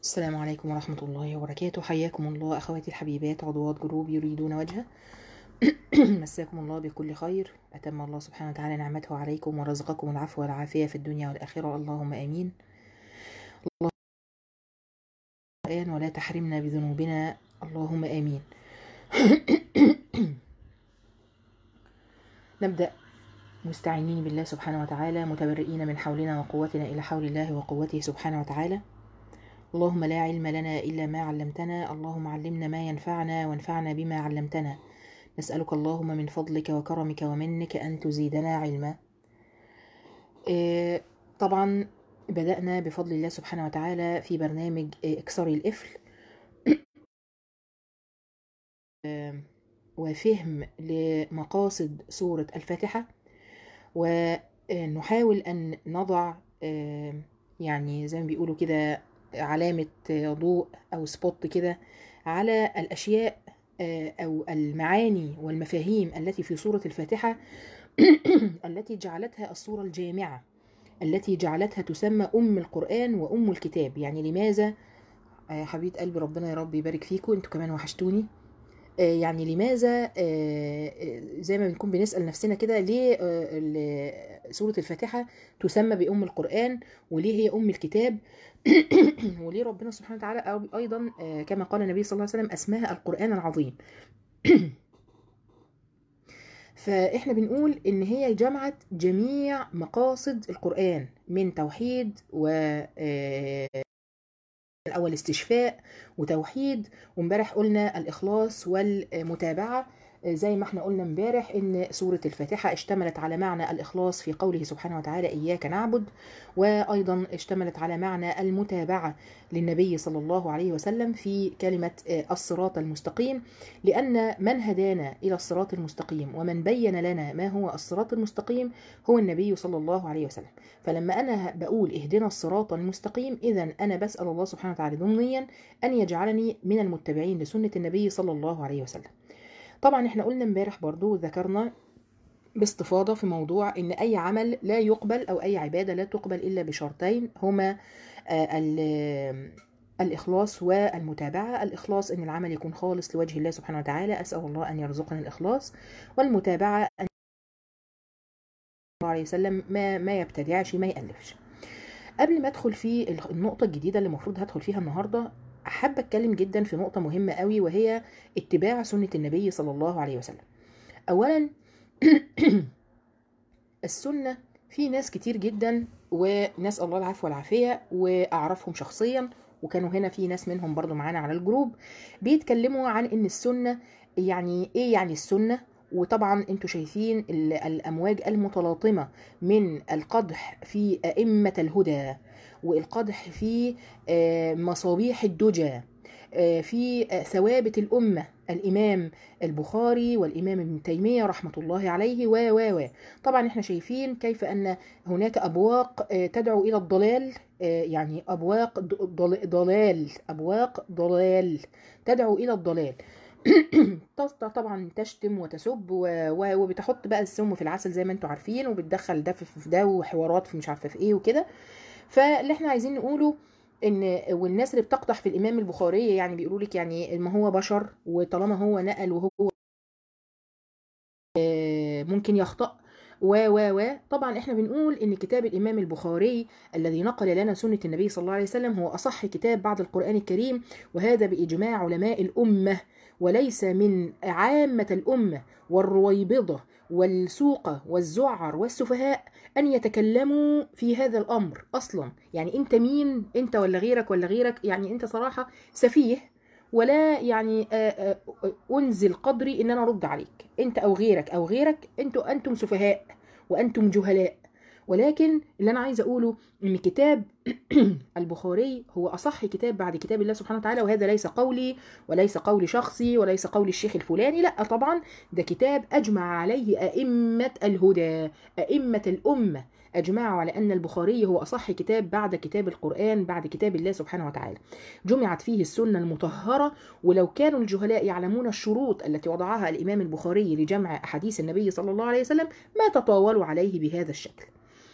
السلام عليكم ورحمة الله وبركاته حياكم الله أخواتي الحبيبات عضوات جروب يريدون وجهه مساكم الله بكل خير أتم الله سبحانه وتعالى نعمته عليكم ورزقكم العفو والعافية في الدنيا والآخرة اللهم آمين اللهم ولا تحرمنا بذنوبنا اللهم آمين نبدأ مستعينين بالله سبحانه وتعالى متبرئين من حولنا وقوتنا إلى حول الله وقوته سبحانه وتعالى اللهم لا علم لنا إلا ما علمتنا اللهم علمنا ما ينفعنا وانفعنا بما علمتنا نسألك اللهم من فضلك وكرمك ومنك أن تزيدنا علما إيه، طبعا بدأنا بفضل الله سبحانه وتعالى في برنامج إيه، اكسري القفل إيه، وفهم لمقاصد سورة الفاتحة ونحاول أن نضع إيه، يعني زي ما بيقولوا كده علامة ضوء أو سبوت كده على الأشياء آه، أو المعاني والمفاهيم التي في سورة الفاتحة التي جعلتها الصورة الجامعة التي جعلتها تسمى أم القرآن وأم الكتاب يعني لماذا آه، حبيبة قلبي ربنا يا رب يبارك فيكم انتوا كمان وحشتوني آه، يعني لماذا آه، آه، زي ما بنكون بنسأل نفسنا كده ليه آه، ال- سورة الفاتحة تسمى بأم القرآن وليه هي أم الكتاب وليه ربنا سبحانه وتعالى أو- أيضا آه، كما قال النبي صلى الله عليه وسلم أسماها القرآن العظيم فإحنا بنقول إن هي جمعت جميع مقاصد القرآن من توحيد و آه، الأول استشفاء وتوحيد وامبارح قلنا الإخلاص والمتابعة زي ما احنا قلنا امبارح ان سورة الفاتحة اشتملت على معنى الإخلاص في قوله سبحانه وتعالى إياك نعبد وأيضا اشتملت على معنى المتابعة للنبي صلى الله عليه وسلم في كلمة آه، الصراط المستقيم لأن من هدانا إلى الصراط المستقيم ومن بين لنا ما هو الصراط المستقيم هو النبي صلى الله عليه وسلم فلما أنا بقول اهدنا الصراط المستقيم إذا أنا بسأل الله سبحانه وتعالى ضمنيا أن يجعلني من المتبعين لسنة النبي صلى الله عليه وسلم طبعا احنا قلنا امبارح برضو ذكرنا باستفاضة في موضوع ان اي عمل لا يقبل او اي عبادة لا تقبل الا بشرطين هما آه، ال- الإخلاص والمتابعة الإخلاص إن العمل يكون خالص لوجه الله سبحانه وتعالى أسأل الله أن يرزقنا الإخلاص والمتابعة أن الله عليه وسلم ما ما يبتدعش ما يألفش قبل ما ادخل في النقطة الجديدة اللي المفروض هدخل فيها النهاردة أحب أتكلم جدا في نقطة مهمة قوي وهي اتباع سنة النبي صلى الله عليه وسلم أولا السنة في ناس كتير جدا ونسأل الله العفو والعافية وأعرفهم شخصيا وكانوا هنا في ناس منهم برضو معانا على الجروب بيتكلموا عن ان السنة يعني ايه يعني السنة وطبعا انتوا شايفين ال- الامواج المتلاطمة من القدح في ائمة الهدى والقدح في آه، مصابيح الدجى آه، في آه، ثوابت الأمة الإمام البخاري والإمام ابن تيمية رحمة الله عليه و و و طبعا احنا شايفين كيف أن هناك أبواق آه، تدعو إلى الضلال آه، يعني أبواق ض- ضل- ضلال أبواق ضلال تدعو إلى الضلال ط- طبعا تشتم وتسب و- و- وبتحط بقى السم في العسل زي ما انتوا عارفين وبتدخل ده في في ده وحوارات في مش عارفه في ايه وكده فاللي احنا عايزين نقوله ان والناس اللي بتقدح في الامام البخاري يعني بيقولوا لك يعني ما هو بشر وطالما هو نقل وهو آه، ممكن يخطأ و و و طبعا احنا بنقول ان كتاب الامام البخاري الذي نقل لنا سنة النبي صلى الله عليه وسلم هو اصح كتاب بعد القرآن الكريم وهذا باجماع علماء الامة وليس من عامة الامة والرويبضة والسوقة والزعر والسفهاء ان يتكلموا في هذا الامر اصلا يعني انت مين انت ولا غيرك ولا غيرك يعني انت صراحة سفيه ولا يعني آه، آه، انزل قدري ان انا ارد عليك انت او غيرك او غيرك انتوا انتم سفهاء وانتم جهلاء ولكن اللي انا عايزه اقوله ان كتاب البخاري هو اصح كتاب بعد كتاب الله سبحانه وتعالى وهذا ليس قولي وليس قول شخصي وليس قول الشيخ الفلاني لا طبعا ده كتاب اجمع عليه ائمه الهدى ائمه الامه اجمعوا على ان البخاري هو اصح كتاب بعد كتاب القران بعد كتاب الله سبحانه وتعالى جمعت فيه السنه المطهره ولو كانوا الجهلاء يعلمون الشروط التي وضعها الإمام البخاري لجمع أحاديث النبي صلى الله عليه وسلم ما تطاولوا عليه بهذا الشكل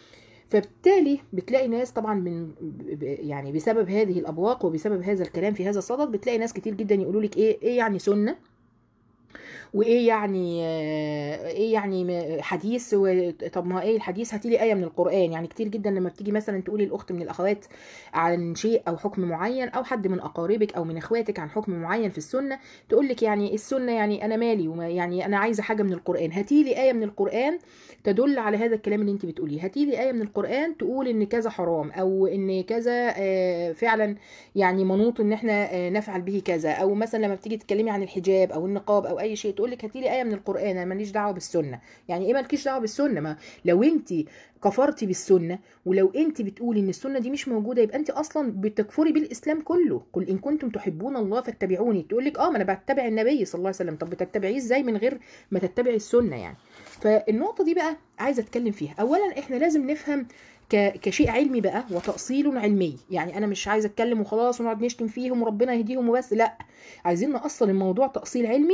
فبالتالي بتلاقي ناس طبعا من ب- ب- يعني بسبب هذه الابواق وبسبب هذا الكلام في هذا الصدد بتلاقي ناس كتير جدا يقولوا لك ايه ايه يعني سنه وايه يعني آه، ايه يعني م- حديث و- طب ما ايه الحديث هاتي لي ايه من القران يعني كتير جدا لما بتيجي مثلا تقولي الاخت من الاخوات عن شيء او حكم معين او حد من اقاربك او من اخواتك عن حكم معين في السنه تقول لك يعني السنه يعني انا مالي وما يعني انا عايزه حاجه من القران هاتي لي ايه من القران تدل على هذا الكلام اللي انت بتقوليه هاتي لي ايه من القران تقول ان كذا حرام او ان كذا آه، فعلا يعني منوط ان احنا آه، نفعل به كذا او مثلا لما بتيجي تتكلمي عن الحجاب او النقاب او اي شيء تقول لك هاتي لي ايه من القران انا ماليش دعوه بالسنه يعني ايه مالكيش دعوه بالسنه ما لو انت كفرتي بالسنه ولو انت بتقولي ان السنه دي مش موجوده يبقى انت اصلا بتكفري بالاسلام كله قل ان كنتم تحبون الله فاتبعوني تقول لك اه ما انا بتبع النبي صلى الله عليه وسلم طب بتتبعيه ازاي من غير ما تتبعي السنه يعني فالنقطه دي بقى عايزه اتكلم فيها اولا احنا لازم نفهم ك- كشيء علمي بقى وتأصيل علمي يعني انا مش عايزه اتكلم وخلاص ونقعد نشتم فيهم وربنا يهديهم وبس لا عايزين نأصل الموضوع تأصيل علمي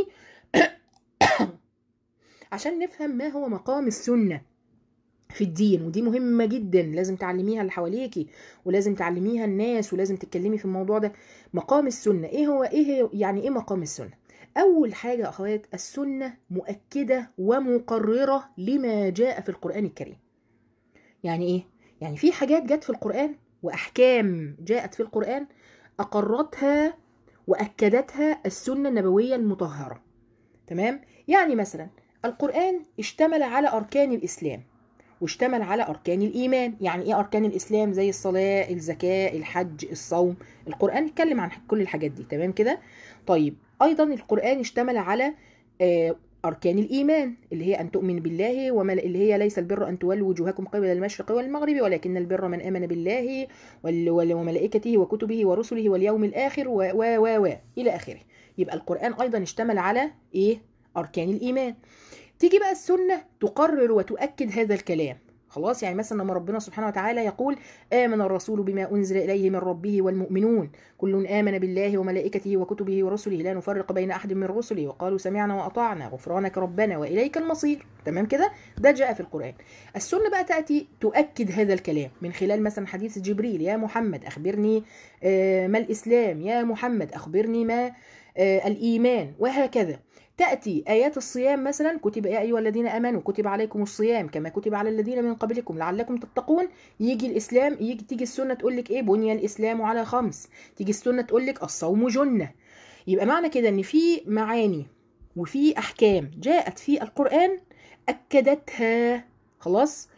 عشان نفهم ما هو مقام السنه في الدين ودي مهمة جدا لازم تعلميها اللي حواليكي ولازم تعلميها الناس ولازم تتكلمي في الموضوع ده مقام السنة ايه هو ايه هي يعني ايه مقام السنة اول حاجة يا اخوات السنة مؤكدة ومقررة لما جاء في القرآن الكريم يعني ايه يعني في حاجات جت في القرآن واحكام جاءت في القرآن اقرتها واكدتها السنة النبوية المطهرة تمام يعني مثلا القرآن اشتمل على اركان الاسلام واشتمل على أركان الإيمان يعني إيه أركان الإسلام زي الصلاة الزكاة الحج الصوم القرآن اتكلم عن كل الحاجات دي تمام كده طيب أيضا القرآن اشتمل على آه، أركان الإيمان اللي هي أن تؤمن بالله وما اللي هي ليس البر أن تولوا وجوهكم قبل المشرق والمغرب ولكن البر من آمن بالله وال- وال- وملائكته وكتبه ورسله واليوم الآخر و و و و إلى آخره يبقى القرآن أيضا اشتمل على إيه أركان الإيمان تيجي بقى السنة تقرر وتؤكد هذا الكلام خلاص يعني مثلا لما ربنا سبحانه وتعالى يقول آمن الرسول بما أنزل إليه من ربه والمؤمنون كل آمن بالله وملائكته وكتبه ورسله لا نفرق بين أحد من رسله وقالوا سمعنا وأطعنا غفرانك ربنا وإليك المصير تمام كده ده جاء في القرآن السنة بقى تأتي تؤكد هذا الكلام من خلال مثلا حديث جبريل يا محمد أخبرني آه، ما الإسلام يا محمد أخبرني ما آه، الإيمان وهكذا تأتي آيات الصيام مثلا كتب يا أيها الذين آمنوا كتب عليكم الصيام كما كتب على الذين من قبلكم لعلكم تتقون يجي الإسلام يجي تيجي السنة تقول لك إيه بني الإسلام على خمس تيجي السنة تقول لك الصوم جنة يبقى معنى كده إن في معاني وفي أحكام جاءت في القرآن أكدتها خلاص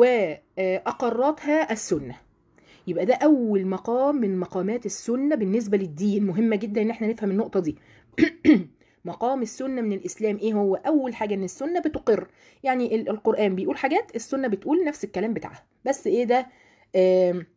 وأقرتها السنة يبقى ده أول مقام من مقامات السنة بالنسبة للدين مهمة جدا إن احنا نفهم النقطة دي مقام السنة من الإسلام إيه هو أول حاجة إن السنة بتقر يعني ال- القرآن بيقول حاجات السنة بتقول نفس الكلام بتاعها بس إيه ده آم،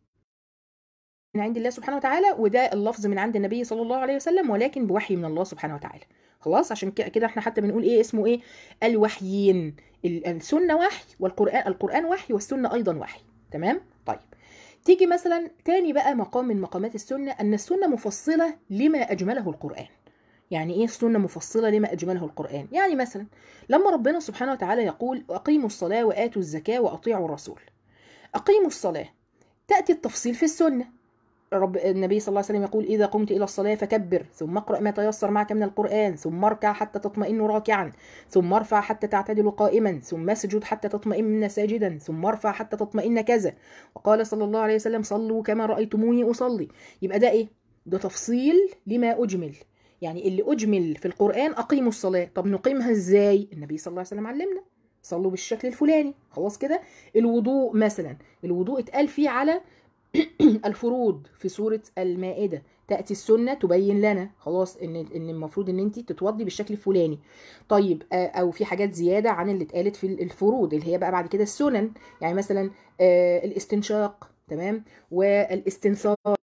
من عند الله سبحانه وتعالى وده اللفظ من عند النبي صلى الله عليه وسلم ولكن بوحي من الله سبحانه وتعالى خلاص عشان كده كده احنا حتى بنقول ايه اسمه ايه الوحيين ال- السنة وحي والقرآن القرآن وحي والسنة أيضا وحي تمام طيب تيجي مثلا تاني بقى مقام من مقامات السنة أن السنة مفصلة لما أجمله القرآن يعني ايه السنة مفصلة لما أجمله القرآن يعني مثلا لما ربنا سبحانه وتعالى يقول أقيموا الصلاة وآتوا الزكاة وأطيعوا الرسول أقيموا الصلاة تأتي التفصيل في السنة رب النبي صلى الله عليه وسلم يقول إذا قمت إلى الصلاة فكبر ثم اقرأ ما تيسر معك من القرآن ثم اركع حتى تطمئن راكعا ثم ارفع حتى تعتدل قائما ثم اسجد حتى تطمئن ساجدا ثم ارفع حتى تطمئن كذا وقال صلى الله عليه وسلم صلوا كما رأيتموني أصلي يبقى ده إيه؟ ده تفصيل لما أجمل يعني اللي أجمل في القرآن أقيموا الصلاة طب نقيمها إزاي؟ النبي صلى الله عليه وسلم علمنا صلوا بالشكل الفلاني خلاص كده الوضوء مثلا الوضوء اتقال فيه على الفروض في سورة المائدة تأتي السنة تبين لنا خلاص ان ان المفروض ان انت تتوضي بالشكل الفلاني طيب آه، او في حاجات زيادة عن اللي اتقالت في الفروض اللي هي بقى بعد كده السنن يعني مثلا آه، الاستنشاق تمام والاستنصار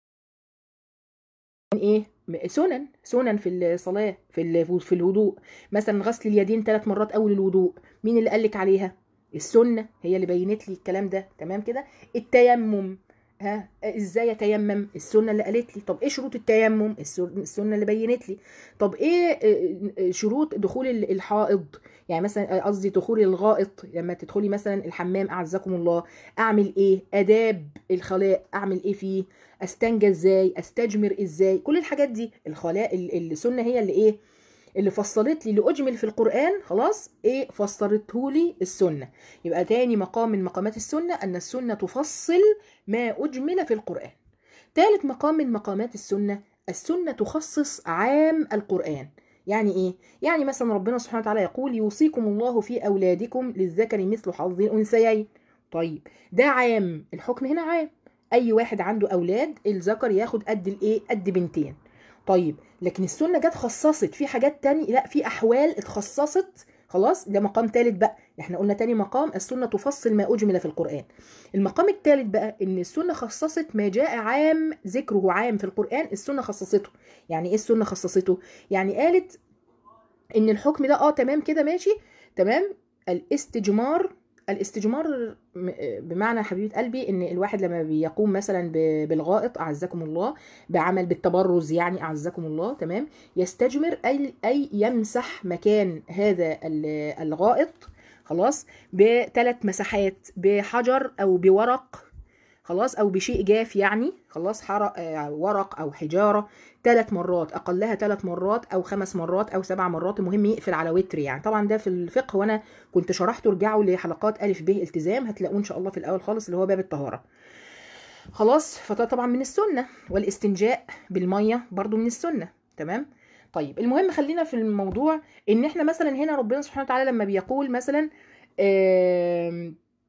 ايه م- سنن سنن في الصلاة في ال- في الوضوء مثلا غسل اليدين ثلاث مرات اول الوضوء مين اللي قالك عليها السنة هي اللي بينت لي الكلام ده تمام كده التيمم ها ازاي اتيمم السنه اللي قالت لي طب ايه شروط التيمم السنه اللي بينت لي طب ايه شروط دخول الحائض يعني مثلا قصدي دخول الغائط لما تدخلي مثلا الحمام اعزكم الله اعمل ايه اداب الخلاء اعمل ايه فيه استنجى ازاي استجمر ازاي كل الحاجات دي الخلاء السنه هي اللي ايه اللي فصلت لي اللي اجمل في القران خلاص ايه فسرته لي السنه يبقى تاني مقام من مقامات السنه ان السنه تفصل ما اجمل في القران ثالث مقام من مقامات السنه السنه تخصص عام القران يعني ايه يعني مثلا ربنا سبحانه وتعالى يقول يوصيكم الله في اولادكم للذكر مثل حظ الانثيين طيب ده عام الحكم هنا عام اي واحد عنده اولاد الذكر ياخد قد الايه قد بنتين طيب لكن السنه جت خصصت في حاجات تاني لا في احوال اتخصصت خلاص ده مقام ثالث بقى احنا قلنا تاني مقام السنه تفصل ما اجمل في القران المقام الثالث بقى ان السنه خصصت ما جاء عام ذكره عام في القران السنه خصصته يعني ايه السنه خصصته يعني قالت ان الحكم ده اه تمام كده ماشي تمام الاستجمار الاستجمار بمعنى حبيبه قلبي ان الواحد لما بيقوم مثلا بالغائط اعزكم الله بعمل بالتبرز يعني اعزكم الله تمام يستجمر اي اي يمسح مكان هذا الغائط خلاص بثلاث مساحات بحجر او بورق خلاص او بشيء جاف يعني خلاص حرق ورق او حجاره ثلاث مرات اقلها ثلاث مرات او خمس مرات او سبع مرات المهم يقفل على وتر يعني طبعا ده في الفقه وانا كنت شرحته ارجعوا لحلقات الف ب التزام هتلاقوه ان شاء الله في الاول خالص اللي هو باب الطهاره خلاص فده طبعا من السنه والاستنجاء بالميه برضو من السنه تمام طيب المهم خلينا في الموضوع ان احنا مثلا هنا ربنا سبحانه وتعالى لما بيقول مثلا آه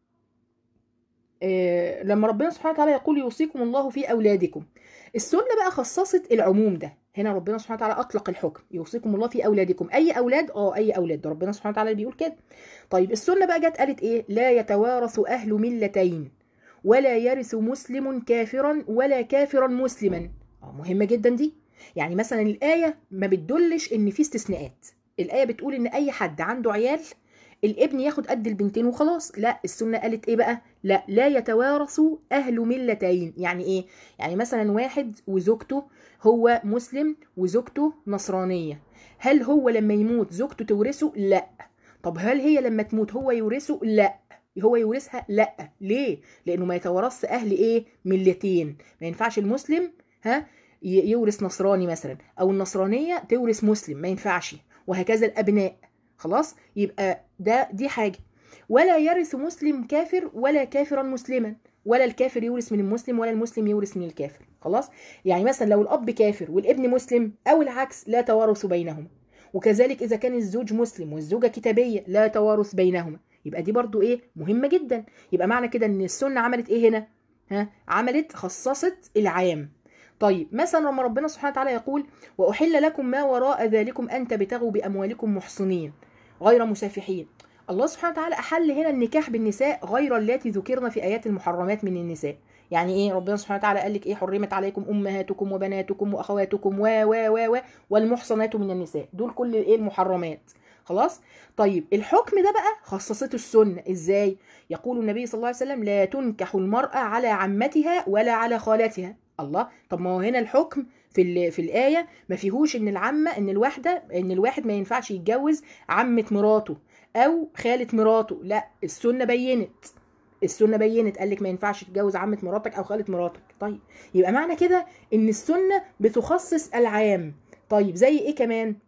آه لما ربنا سبحانه وتعالى يقول يوصيكم الله في اولادكم السنه بقى خصصت العموم ده هنا ربنا سبحانه وتعالى اطلق الحكم يوصيكم الله في اولادكم اي اولاد اه اي اولاد ده ربنا سبحانه وتعالى بيقول كده طيب السنه بقى جت قالت ايه لا يتوارث اهل ملتين ولا يرث مسلم كافرا ولا كافرا مسلما اه مهمه جدا دي يعني مثلا الايه ما بتدلش ان في استثناءات الايه بتقول ان اي حد عنده عيال الابن ياخد قد البنتين وخلاص لا السنه قالت ايه بقى لا لا يتوارث اهل ملتين يعني ايه يعني مثلا واحد وزوجته هو مسلم وزوجته نصرانيه هل هو لما يموت زوجته تورثه لا طب هل هي لما تموت هو يورثه لا هو يورثها لا ليه لانه ما يتورثش اهل ايه ملتين ما ينفعش المسلم ها يورث نصراني مثلا او النصرانيه تورث مسلم ما ينفعش وهكذا الابناء خلاص يبقى ده دي حاجه ولا يرث مسلم كافر ولا كافرا مسلما ولا الكافر يورث من المسلم ولا المسلم يورث من الكافر خلاص يعني مثلا لو الاب كافر والابن مسلم او العكس لا توارث بينهما وكذلك اذا كان الزوج مسلم والزوجه كتابيه لا توارث بينهما يبقى دي برضو ايه مهمه جدا يبقى معنى كده ان السنه عملت ايه هنا ها عملت خصصت العام طيب مثلا لما ربنا سبحانه وتعالى يقول واحل لكم ما وراء ذلكم ان تبتغوا باموالكم محصنين غير مسافحين الله سبحانه وتعالى احل هنا النكاح بالنساء غير اللاتي ذكرن في ايات المحرمات من النساء يعني ايه ربنا سبحانه وتعالى قال لك ايه حرمت عليكم امهاتكم وبناتكم واخواتكم و و و و والمحصنات من النساء دول كل ايه المحرمات خلاص طيب الحكم ده بقى خصصته السنه ازاي يقول النبي صلى الله عليه وسلم لا تنكح المراه على عمتها ولا على خالتها الله طب ما هو هنا الحكم في في الايه ما فيهوش ان العمه ان الواحده ان الواحد ما ينفعش يتجوز عمه مراته او خاله مراته لا السنه بينت السنه بينت قال لك ما ينفعش تتجوز عمه مراتك او خاله مراتك طيب يبقى معنى كده ان السنه بتخصص العام طيب زي ايه كمان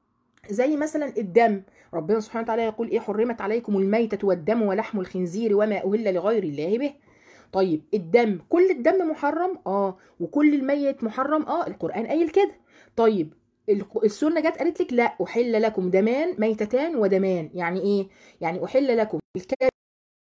زي مثلا الدم ربنا سبحانه وتعالى يقول ايه حرمت عليكم الميتة والدم ولحم الخنزير وما أهل لغير الله به طيب الدم كل الدم محرم اه وكل الميت محرم اه القرآن قايل كده طيب السنة جت قالت لك لا أحل لكم دمان ميتتان ودمان يعني ايه يعني أحل لكم الكلب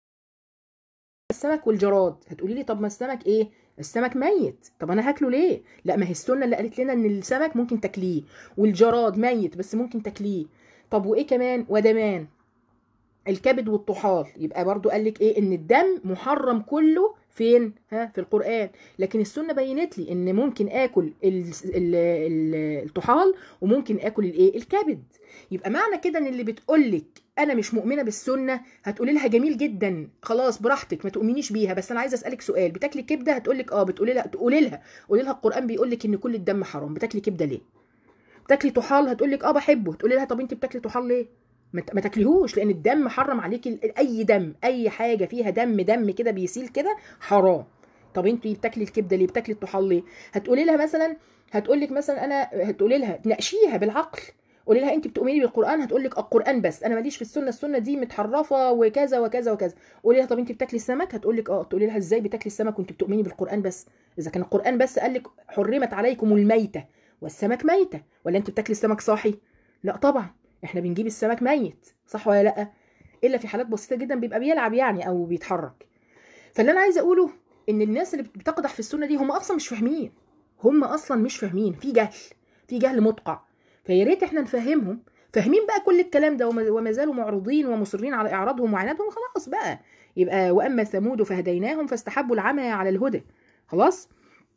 السمك والجراد هتقولي لي طب ما السمك ايه السمك ميت طب انا هاكله ليه لا ما هي السنه اللي قالت لنا ان السمك ممكن تاكليه والجراد ميت بس ممكن تاكليه طب وايه كمان ودمان الكبد والطحال يبقى برضو قال لك ايه ان الدم محرم كله فين ها في القران لكن السنه بينت لي ان ممكن اكل ال- ال- ال- الطحال وممكن اكل الايه الكبد يبقى معنى كده ان اللي بتقول لك انا مش مؤمنه بالسنه هتقولي لها جميل جدا خلاص براحتك ما تؤمنيش بيها بس انا عايزه اسالك سؤال بتاكلي كبده هتقول لك اه بتقولي لها تقولي لها قولي لها القران بيقول لك ان كل الدم حرام بتاكلي كبده ليه بتاكلي طحال هتقول لك اه بحبه تقولي لها طب انت بتاكلي طحال ليه ما ت- ما تاكليهوش لان الدم حرم عليكي ال- اي دم اي حاجه فيها دم دم كده بيسيل كده حرام طب انت بتاكلي الكبده ليه بتاكلي الطحال ليه هتقولي لها مثلا هتقول لك مثلا انا هتقولي لها تناقشيها بالعقل قولي لها انت بتؤمني بالقران هتقول لك القران بس انا ماليش في السنه السنه دي متحرفه وكذا وكذا وكذا قولي لها طب انت بتاكلي السمك هتقول لك اه تقولي لها ازاي بتاكلي السمك وانت بتؤمني بالقران بس اذا كان القران بس قال لك حرمت عليكم الميته والسمك ميته ولا انت بتاكلي السمك صاحي لا طبعا احنا بنجيب السمك ميت صح ولا لا الا في حالات بسيطه جدا بيبقى بيلعب يعني او بيتحرك فاللي انا عايزه اقوله ان الناس اللي بتقدح في السنه دي هم اصلا مش فاهمين هم اصلا مش فاهمين في جهل في جهل مدقع فيا ريت احنا نفهمهم فاهمين بقى كل الكلام ده وما وما زالوا معرضين ومصرين على اعراضهم وعنادهم خلاص بقى يبقى واما ثمود فهديناهم فاستحبوا العمى على الهدى خلاص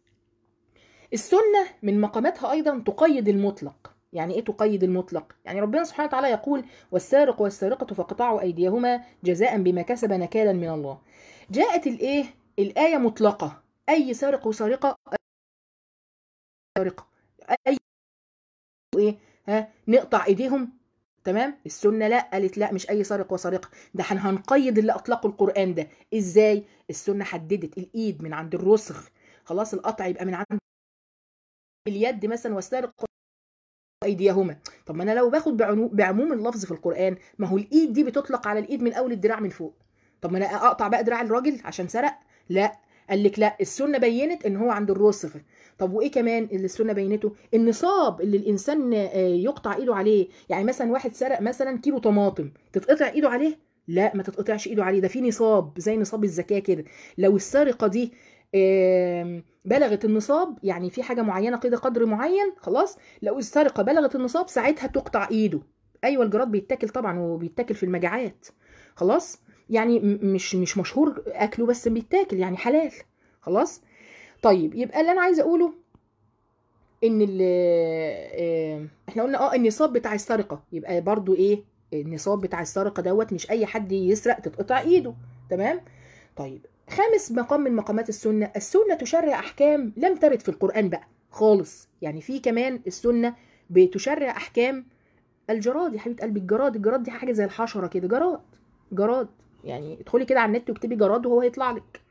السنه من مقاماتها ايضا تقيد المطلق يعني ايه تقيد المطلق يعني ربنا سبحانه وتعالى يقول والسارق والسارقه فقطعوا ايديهما جزاء بما كسب نكالا من الله جاءت الايه الايه مطلقه اي سارق وسارقه سارقه اي ايه ها نقطع ايديهم تمام السنه لا قالت لا مش اي سارق وسارقه ده احنا هنقيد اللي اطلقوا القران ده ازاي السنه حددت الايد من عند الرسغ خلاص القطع يبقى من عند اليد مثلا والسارق ايديهما طب ما انا لو باخد بعمو- بعموم اللفظ في القران ما هو الايد دي بتطلق على الايد من اول الدراع من فوق طب ما انا اقطع بقى دراع الراجل عشان سرق لا قال لك لا السنه بينت ان هو عند الرسغ طب وايه كمان اللي السنه بينته النصاب اللي الانسان آه، يقطع ايده عليه يعني مثلا واحد سرق مثلا كيلو طماطم تتقطع ايده عليه لا ما تتقطعش ايده عليه ده في نصاب زي نصاب الزكاه كده لو السرقه دي آم، بلغت النصاب يعني في حاجه معينه كده قدر معين خلاص لو السرقه بلغت النصاب ساعتها تقطع ايده ايوه الجراد بيتاكل طبعا وبيتاكل في المجاعات خلاص يعني م- مش مش مشهور اكله بس بيتاكل يعني حلال خلاص طيب يبقى اللي انا عايزه اقوله ان ال آه، احنا قلنا اه النصاب بتاع السرقه يبقى برضو ايه النصاب بتاع السرقه دوت مش اي حد يسرق تتقطع ايده تمام طيب خامس مقام من مقامات السنه السنه تشرع احكام لم ترد في القران بقى خالص يعني في كمان السنه بتشرع احكام الجراد يا حبيبه قلبي الجراد الجراد دي حاجه زي الحشره كده جراد جراد يعني ادخلي كده على النت واكتبي جراد وهو هيطلع لك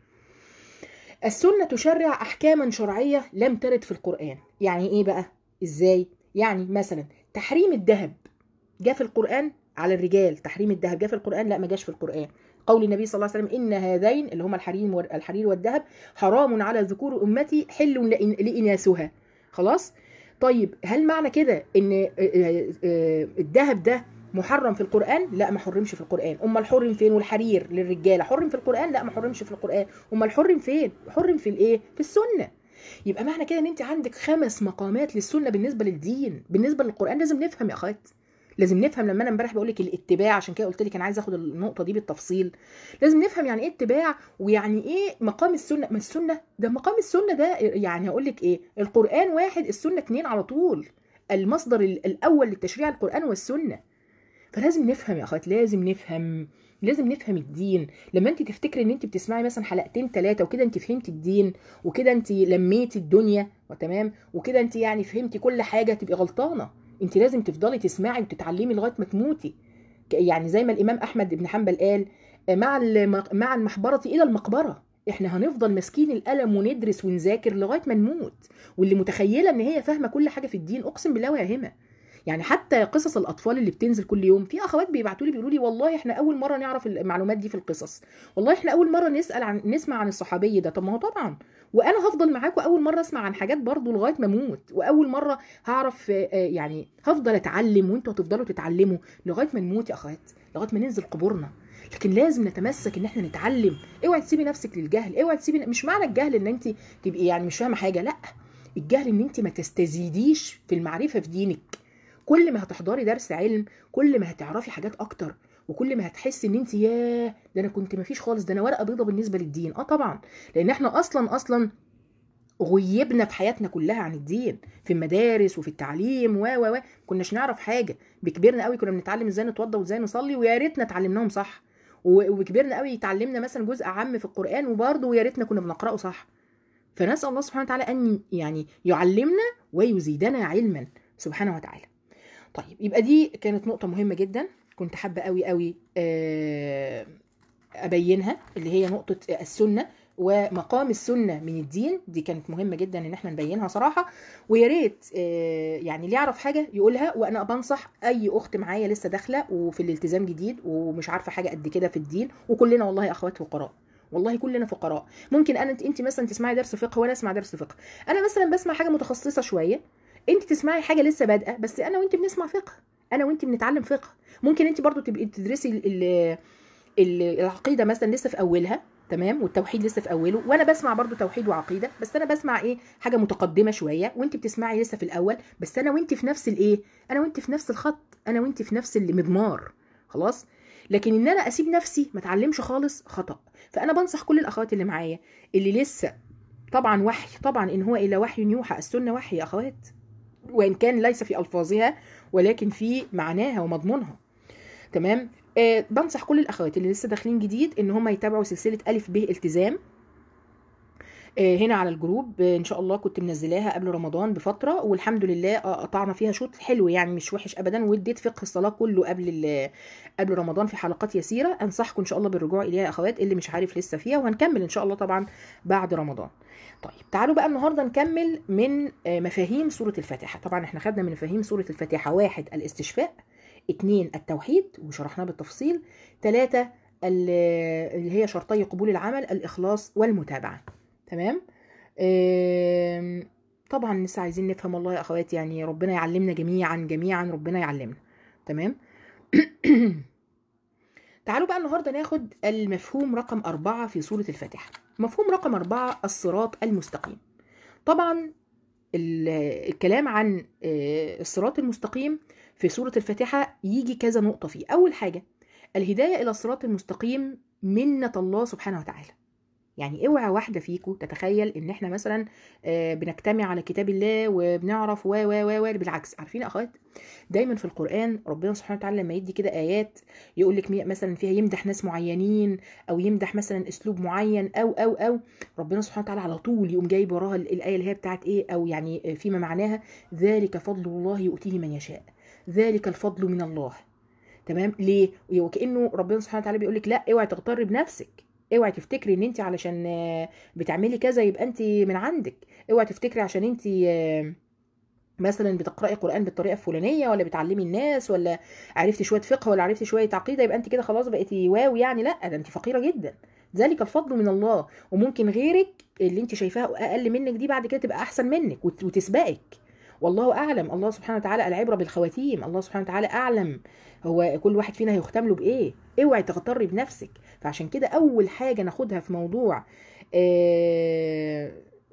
السنة تشرع أحكاما شرعية لم ترد في القرآن يعني إيه بقى؟ إزاي؟ يعني مثلا تحريم الذهب جاء في القرآن على الرجال تحريم الذهب جاء في القرآن لا ما جاش في القرآن قول النبي صلى الله عليه وسلم إن هذين اللي هما الحرير وال- الحرير والذهب حرام على ذكور أمتي حل لإن- لإناثها خلاص؟ طيب هل معنى كده إن آه، آه، آه، الذهب ده محرم في القرآن؟ لا ما حرمش في القرآن، أمال حرم فين؟ والحرير للرجالة حرم في القرآن؟ لا ما حرمش في القرآن، امال حرم فين حرم في الايه في السنه يبقى معنى كده ان انت عندك خمس مقامات للسنه بالنسبه للدين بالنسبه للقران لازم نفهم يا اخوات لازم نفهم لما انا امبارح بقول لك الاتباع عشان كده قلت لك انا عايز اخد النقطه دي بالتفصيل لازم نفهم يعني ايه اتباع ويعني ايه مقام السنه ما السنه ده مقام السنه ده يعني هقول لك ايه القران واحد السنه اتنين على طول المصدر ال- الاول للتشريع القران والسنه فلازم نفهم يا اخوات لازم نفهم لازم نفهم الدين لما انت تفتكري ان انت بتسمعي مثلا حلقتين ثلاثه وكده انت فهمتي الدين وكده انت لميتي الدنيا وتمام وكده انت يعني فهمتي كل حاجه تبقي غلطانه انت لازم تفضلي تسمعي وتتعلمي لغايه ما تموتي ك- يعني زي ما الامام احمد بن حنبل قال آه، مع الم- مع المحبره الى المقبره احنا هنفضل ماسكين القلم وندرس ونذاكر لغايه ما نموت واللي متخيله ان هي فاهمه كل حاجه في الدين اقسم بالله وياهمها يعني حتى قصص الاطفال اللي بتنزل كل يوم في اخوات بيبعتوا لي بيقولوا لي والله احنا اول مره نعرف المعلومات دي في القصص والله احنا اول مره نسال عن نسمع عن الصحابي ده طب ما هو طبعا وانا هفضل معاكم اول مره اسمع عن حاجات برضو لغايه ما اموت واول مره هعرف آه، آه، يعني هفضل اتعلم وانتوا هتفضلوا تتعلموا لغايه ما نموت يا اخوات لغايه ما ننزل قبورنا لكن لازم نتمسك ان احنا نتعلم اوعي تسيبي نفسك للجهل اوعي تسيبي مش معنى الجهل ان انت تبقي يعني مش فاهمه حاجه لا الجهل ان انت ما تستزيديش في المعرفه في دينك كل ما هتحضري درس علم كل ما هتعرفي حاجات اكتر وكل ما هتحس ان انت ياه ده انا كنت مفيش خالص ده انا ورقه بيضه بالنسبه للدين اه طبعا لان احنا اصلا اصلا غيبنا في حياتنا كلها عن الدين في المدارس وفي التعليم و و و كناش نعرف حاجه بكبرنا قوي كنا بنتعلم ازاي نتوضى وازاي نصلي ويا ريتنا اتعلمناهم صح و- وبكبرنا قوي اتعلمنا مثلا جزء عام في القران وبرضه ويا ريتنا كنا بنقراه صح فنسال الله سبحانه وتعالى ان يعني يعلمنا ويزيدنا علما سبحانه وتعالى طيب يبقى دي كانت نقطه مهمه جدا كنت حابه قوي قوي آه، ابينها اللي هي نقطه السنه ومقام السنه من الدين دي كانت مهمه جدا ان احنا نبينها صراحه ويا ريت آه، يعني اللي يعرف حاجه يقولها وانا بنصح اي اخت معايا لسه داخله وفي الالتزام جديد ومش عارفه حاجه قد كده في الدين وكلنا والله اخوات فقراء والله كلنا فقراء ممكن انا انت انت مثلا تسمعي درس فقه وانا اسمع درس فقه انا مثلا بسمع حاجه متخصصه شويه انت تسمعي حاجه لسه بادئه بس انا وانت بنسمع فقه انا وانت بنتعلم فقه ممكن انت برضو تبقي تدرسي ال- ال- ال- العقيده مثلا لسه في اولها تمام والتوحيد لسه في اوله وانا بسمع برضو توحيد وعقيده بس انا بسمع ايه حاجه متقدمه شويه وانت بتسمعي لسه في الاول بس انا وانت في نفس الايه انا وانت في نفس الخط انا وانت في نفس المضمار خلاص لكن ان انا اسيب نفسي ما اتعلمش خالص خطا فانا بنصح كل الاخوات اللي معايا اللي لسه طبعا وحي طبعا ان هو الا وحي يوحى السنه وحي يا اخوات وان كان ليس في الفاظها ولكن في معناها ومضمونها تمام آه بنصح كل الاخوات اللي لسه داخلين جديد ان هم يتابعوا سلسله الف ب التزام آه هنا على الجروب آه ان شاء الله كنت منزلاها قبل رمضان بفتره والحمد لله آه قطعنا فيها شوط حلو يعني مش وحش ابدا واديت فقه الصلاه كله قبل ال- قبل رمضان في حلقات يسيره انصحكم ان شاء الله بالرجوع اليها يا اخوات اللي مش عارف لسه فيها وهنكمل ان شاء الله طبعا بعد رمضان طيب تعالوا بقى النهارده نكمل من آه، مفاهيم سوره الفاتحه طبعا احنا خدنا من مفاهيم سوره الفاتحه واحد الاستشفاء اتنين التوحيد وشرحناه بالتفصيل ثلاثة اللي هي شرطي قبول العمل الإخلاص والمتابعة تمام آم، طبعا لسه عايزين نفهم والله يا أخوات يعني ربنا يعلمنا جميعا جميعا ربنا يعلمنا تمام تعالوا بقى النهاردة ناخد المفهوم رقم أربعة في سورة الفاتحة مفهوم رقم أربعة الصراط المستقيم طبعا ال- الكلام عن آه، الصراط المستقيم في سورة الفاتحة يجي كذا نقطة فيه أول حاجة الهداية إلى الصراط المستقيم منة الله سبحانه وتعالى يعني اوعى واحدة فيكم تتخيل ان احنا مثلا آه، بنجتمع على كتاب الله وبنعرف و و و و بالعكس عارفين يا اخوات دايما في القرآن ربنا سبحانه وتعالى لما يدي كده آيات يقول لك مثلا فيها يمدح ناس معينين او يمدح مثلا اسلوب معين او او او ربنا سبحانه وتعالى على طول يقوم جايب وراها الآية اللي هي بتاعت ايه او يعني فيما معناها ذلك فضل الله يؤتيه من يشاء ذلك الفضل من الله تمام ليه وكانه ربنا سبحانه وتعالى بيقول لك لا اوعي تغتر بنفسك اوعي تفتكري ان انت علشان آه، بتعملي كذا يبقى انت من عندك اوعي تفتكري عشان انت آه، مثلا بتقراي قران بالطريقه الفلانيه ولا بتعلمي الناس ولا عرفتي شويه فقه ولا عرفتي شويه عقيده يبقى انت كده خلاص بقيتي واو يعني لا ده انت فقيره جدا ذلك الفضل من الله وممكن غيرك اللي انت شايفاها اقل منك دي بعد كده تبقى احسن منك وت- وتسبقك والله اعلم الله سبحانه وتعالى العبره بالخواتيم الله سبحانه وتعالى اعلم هو كل واحد فينا هيختم له بايه اوعي تغتري بنفسك فعشان كده اول حاجه ناخدها في موضوع آه،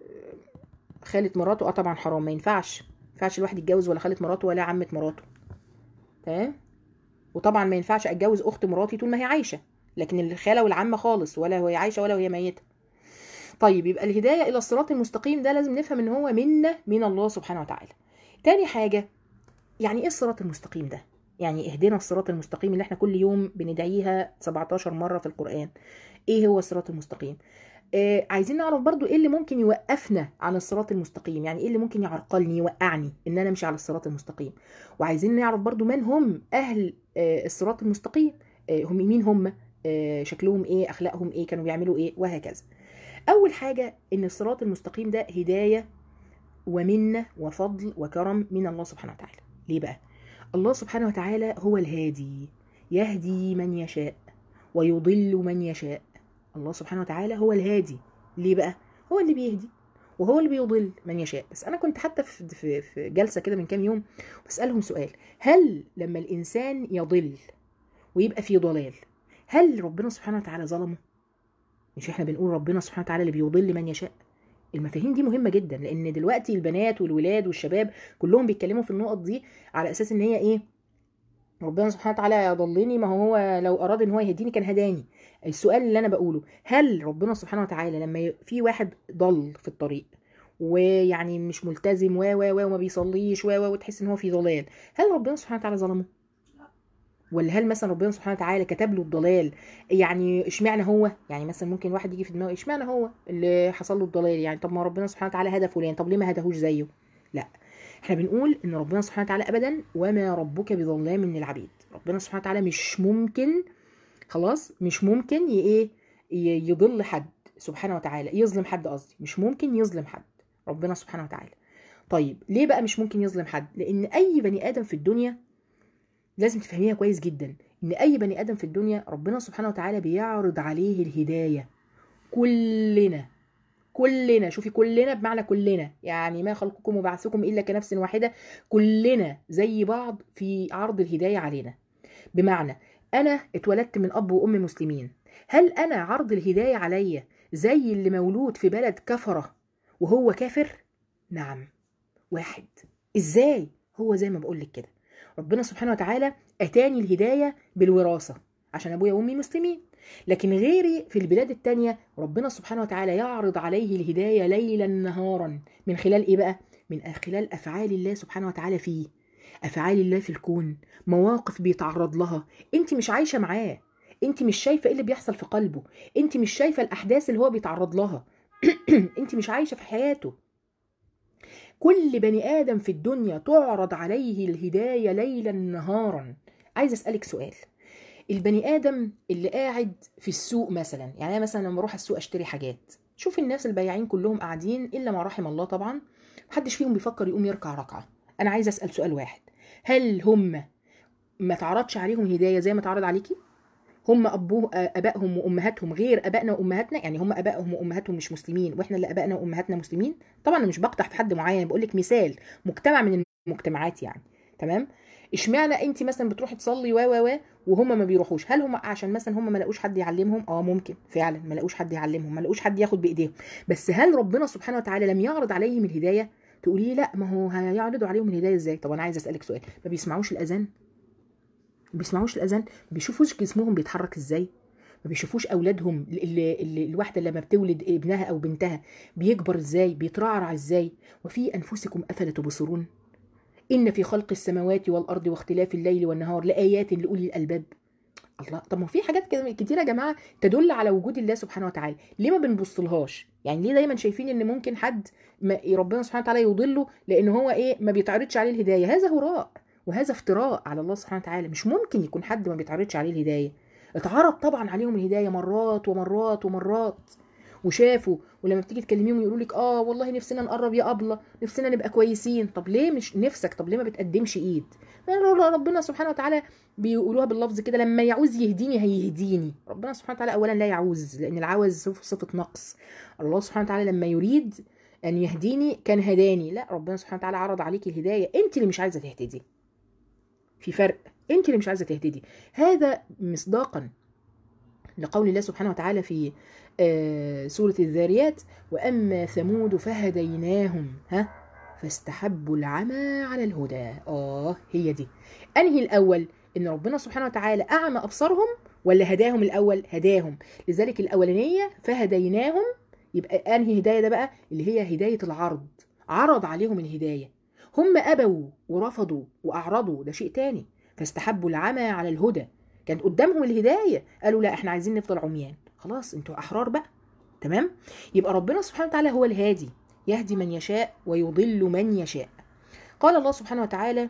خالة مراته اه طبعا حرام ما ينفعش ما ينفعش الواحد يتجوز ولا خالة مراته ولا عمة مراته تمام وطبعا ما ينفعش اتجوز اخت مراتي طول ما هي عايشه لكن الخاله والعمه خالص ولا وهي عايشه ولا وهي ميته طيب يبقى الهدايه الى الصراط المستقيم ده لازم نفهم ان هو منه من الله سبحانه وتعالى تاني حاجه يعني ايه الصراط المستقيم ده يعني اهدنا الصراط المستقيم اللي احنا كل يوم بندعيها 17 مره في القران ايه هو الصراط المستقيم آه عايزين نعرف برضو ايه اللي ممكن يوقفنا عن الصراط المستقيم يعني ايه اللي ممكن يعرقلني يوقعني ان انا امشي على الصراط المستقيم وعايزين نعرف برضو من هم اهل آه الصراط المستقيم آه هم مين هم آه شكلهم ايه اخلاقهم ايه كانوا بيعملوا ايه وهكذا اول حاجه ان الصراط المستقيم ده هدايه ومنه وفضل وكرم من الله سبحانه وتعالى ليه بقى الله سبحانه وتعالى هو الهادي يهدي من يشاء ويضل من يشاء الله سبحانه وتعالى هو الهادي ليه بقى هو اللي بيهدي وهو اللي بيضل من يشاء بس انا كنت حتى في في في جلسه كده من كام يوم بسالهم سؤال هل لما الانسان يضل ويبقى في ضلال هل ربنا سبحانه وتعالى ظلمه مش احنا بنقول ربنا سبحانه وتعالى اللي بيضل من يشاء المفاهيم دي مهمه جدا لان دلوقتي البنات والولاد والشباب كلهم بيتكلموا في النقط دي على اساس ان هي ايه ربنا سبحانه وتعالى يضلني ما هو لو اراد ان هو يهديني كان هداني السؤال اللي انا بقوله هل ربنا سبحانه وتعالى لما ي- في واحد ضل في الطريق ويعني مش ملتزم و و و وما بيصليش و و وتحس ان هو في ضلال هل ربنا سبحانه وتعالى ظلمه ولا هل مثلا ربنا سبحانه وتعالى كتب له الضلال يعني اشمعنى هو يعني مثلا ممكن واحد يجي في دماغه اشمعنى هو اللي حصل له الضلال يعني طب ما ربنا سبحانه وتعالى هدى فلان طب ليه ما هداهوش زيه لا احنا بنقول ان ربنا سبحانه وتعالى ابدا وما ربك بظلام للعبيد ربنا سبحانه وتعالى مش ممكن خلاص مش ممكن ي- ايه ي- يضل حد سبحانه وتعالى يظلم حد قصدي مش ممكن يظلم حد ربنا سبحانه وتعالى طيب ليه بقى مش ممكن يظلم حد لان اي بني ادم في الدنيا لازم تفهميها كويس جدا ان اي بني ادم في الدنيا ربنا سبحانه وتعالى بيعرض عليه الهدايه كلنا كلنا شوفي كلنا بمعنى كلنا يعني ما خلقكم وبعثكم الا كنفس واحده كلنا زي بعض في عرض الهدايه علينا بمعنى انا اتولدت من اب وام مسلمين هل انا عرض الهدايه عليا زي اللي مولود في بلد كفره وهو كافر نعم واحد ازاي هو زي ما بقول لك كده ربنا سبحانه وتعالى اتاني الهدايه بالوراثه عشان ابويا وامي مسلمين لكن غيري في البلاد التانية ربنا سبحانه وتعالى يعرض عليه الهدايه ليلا نهارا من خلال ايه بقى من خلال افعال الله سبحانه وتعالى فيه افعال الله في الكون مواقف بيتعرض لها انت مش عايشه معاه انت مش شايفه ايه اللي بيحصل في قلبه انت مش شايفه الاحداث اللي هو بيتعرض لها انت مش عايشه في حياته كل بني ادم في الدنيا تعرض عليه الهدايه ليلا نهارا عايز اسالك سؤال البني ادم اللي قاعد في السوق مثلا يعني انا مثلا لما اروح السوق اشتري حاجات شوف الناس البياعين كلهم قاعدين الا ما رحم الله طبعا محدش فيهم بيفكر يقوم يركع ركعه انا عايز اسال سؤال واحد هل هم ما تعرضش عليهم هدايه زي ما تعرض عليكي هم ابوه ابائهم وامهاتهم غير ابائنا وامهاتنا يعني هم ابائهم وامهاتهم مش مسلمين واحنا اللي ابائنا وامهاتنا مسلمين طبعا انا مش بقطع في حد معين بقول لك مثال مجتمع من المجتمعات يعني تمام اشمعنى انت مثلا بتروحي تصلي و و و وهم ما بيروحوش هل هم عشان مثلا هم ما لقوش حد يعلمهم اه ممكن فعلا ما لقوش حد يعلمهم ما لقوش حد ياخد بايديهم بس هل ربنا سبحانه وتعالى لم يعرض عليهم الهدايه تقولي لي لا ما هو هيعرضوا عليهم الهدايه ازاي طب انا عايز اسالك سؤال ما بيسمعوش الاذان ما بيسمعوش الاذان ما بيشوفوش جسمهم بيتحرك ازاي ما بيشوفوش اولادهم اللي اللي الواحده لما بتولد ابنها او بنتها بيكبر ازاي بيترعرع ازاي وفي انفسكم افلا تبصرون ان في خلق السماوات والارض واختلاف الليل والنهار لايات لاولي الالباب الله طب ما في حاجات كده كتيره يا جماعه تدل على وجود الله سبحانه وتعالى ليه ما بنبصلهاش يعني ليه دايما شايفين ان ممكن حد ما ربنا سبحانه وتعالى يضله لان هو ايه ما بيتعرضش عليه الهدايه هذا هراء وهذا افتراء على الله سبحانه وتعالى مش ممكن يكون حد ما بيتعرضش عليه الهدايه اتعرض طبعا عليهم الهدايه مرات ومرات ومرات وشافوا ولما بتيجي تكلميهم يقولوا لك اه والله نفسنا نقرب يا ابله نفسنا نبقى كويسين طب ليه مش نفسك طب ليه ما بتقدمش ايد ربنا سبحانه وتعالى بيقولوها باللفظ كده لما يعوز يهديني هيهديني ربنا سبحانه وتعالى اولا لا يعوز لان العوز صفه نقص الله سبحانه وتعالى لما يريد ان يهديني كان هداني لا ربنا سبحانه وتعالى عرض عليك الهدايه انت اللي مش عايزه تهتدي في فرق انت اللي مش عايزه تهتدي هذا مصداقا لقول الله سبحانه وتعالى في آه سورة الذاريات وأما ثمود فهديناهم ها فاستحبوا العمى على الهدى آه هي دي أنهي الأول إن ربنا سبحانه وتعالى أعمى أبصارهم ولا هداهم الأول هداهم لذلك الأولانية فهديناهم يبقى أنهي هداية ده بقى اللي هي هداية العرض عرض عليهم الهداية هم أبوا ورفضوا وأعرضوا ده شيء تاني فاستحبوا العمى على الهدى كانت قدامهم الهداية قالوا لا احنا عايزين نفضل عميان خلاص انتوا أحرار بقى تمام يبقى ربنا سبحانه وتعالى هو الهادي يهدي من يشاء ويضل من يشاء قال الله سبحانه وتعالى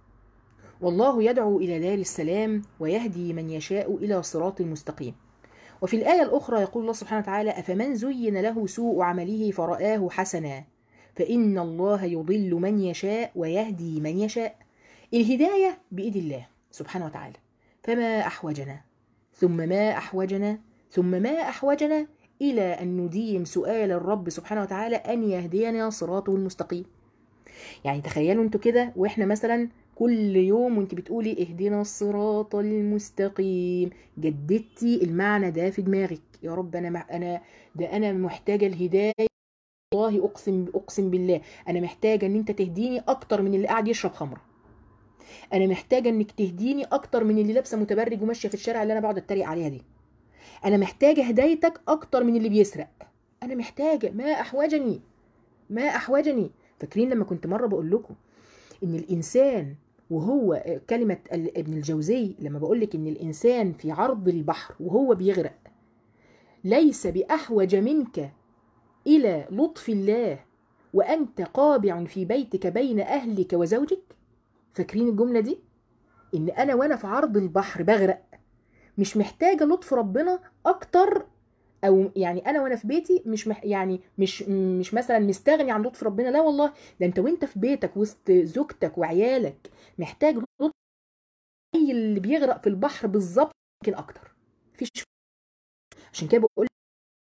والله يدعو إلى دار السلام ويهدي من يشاء إلى صراط مستقيم وفي الآية الأخرى يقول الله سبحانه وتعالى أفمن زين له سوء عمله فرآه حسنا فإن الله يضل من يشاء ويهدي من يشاء الهداية بإيد الله سبحانه وتعالى فما أحوجنا ثم ما أحوجنا ثم ما أحوجنا إلى أن نديم سؤال الرب سبحانه وتعالى أن يهدينا صراطه المستقيم يعني تخيلوا انتوا كده واحنا مثلا كل يوم وانت بتقولي اهدنا الصراط المستقيم جددتي المعنى ده في دماغك يا رب انا مع انا ده انا محتاجه الهدايه والله اقسم اقسم بالله انا محتاجه ان انت تهديني اكتر من اللي قاعد يشرب خمره انا محتاجه انك تهديني اكتر من اللي لابسه متبرج وماشيه في الشارع اللي انا بقعد اتريق عليها دي انا محتاجه هدايتك اكتر من اللي بيسرق انا محتاجه ما احوجني ما احوجني فاكرين لما كنت مره بقول لكم ان الانسان وهو كلمه ال- ابن الجوزي لما بقول لك ان الانسان في عرض البحر وهو بيغرق ليس باحوج منك الى لطف الله وانت قابع في بيتك بين اهلك وزوجك فاكرين الجمله دي ان انا وانا في عرض البحر بغرق مش محتاجه لطف ربنا اكتر او يعني انا وانا في بيتي مش مح يعني مش مش مثلا مستغني عن لطف ربنا لا والله ده انت وانت في بيتك وسط زوجتك وعيالك محتاج لطف زي اللي بيغرق في البحر بالظبط يمكن اكتر مفيش عشان كده بقول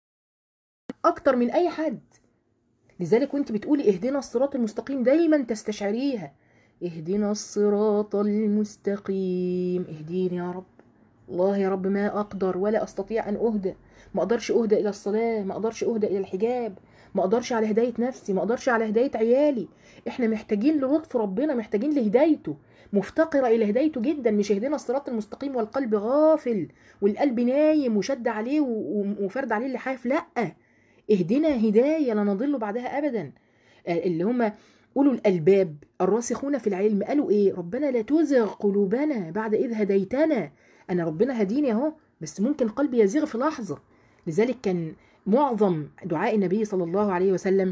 اكتر من اي حد لذلك وانت بتقولي اهدنا الصراط المستقيم دايما تستشعريها اهدنا الصراط المستقيم اهديني يا رب الله يا رب ما اقدر ولا استطيع ان اهدى ما اقدرش اهدى الى الصلاه ما اقدرش اهدى الى الحجاب ما اقدرش على هدايه نفسي ما اقدرش على هدايه عيالي احنا محتاجين للطف ربنا محتاجين لهدايته مفتقره الى هدايته جدا مش اهدنا الصراط المستقيم والقلب غافل والقلب نايم وشد عليه و- وفرد عليه اللحاف لا اهدنا هدايه لا نضل بعدها ابدا آه، اللي هم اولو الالباب الراسخون في العلم قالوا ايه ربنا لا تزغ قلوبنا بعد اذ هديتنا انا ربنا هديني اهو بس ممكن قلبي يزيغ في لحظه لذلك كان معظم دعاء النبي صلى الله عليه وسلم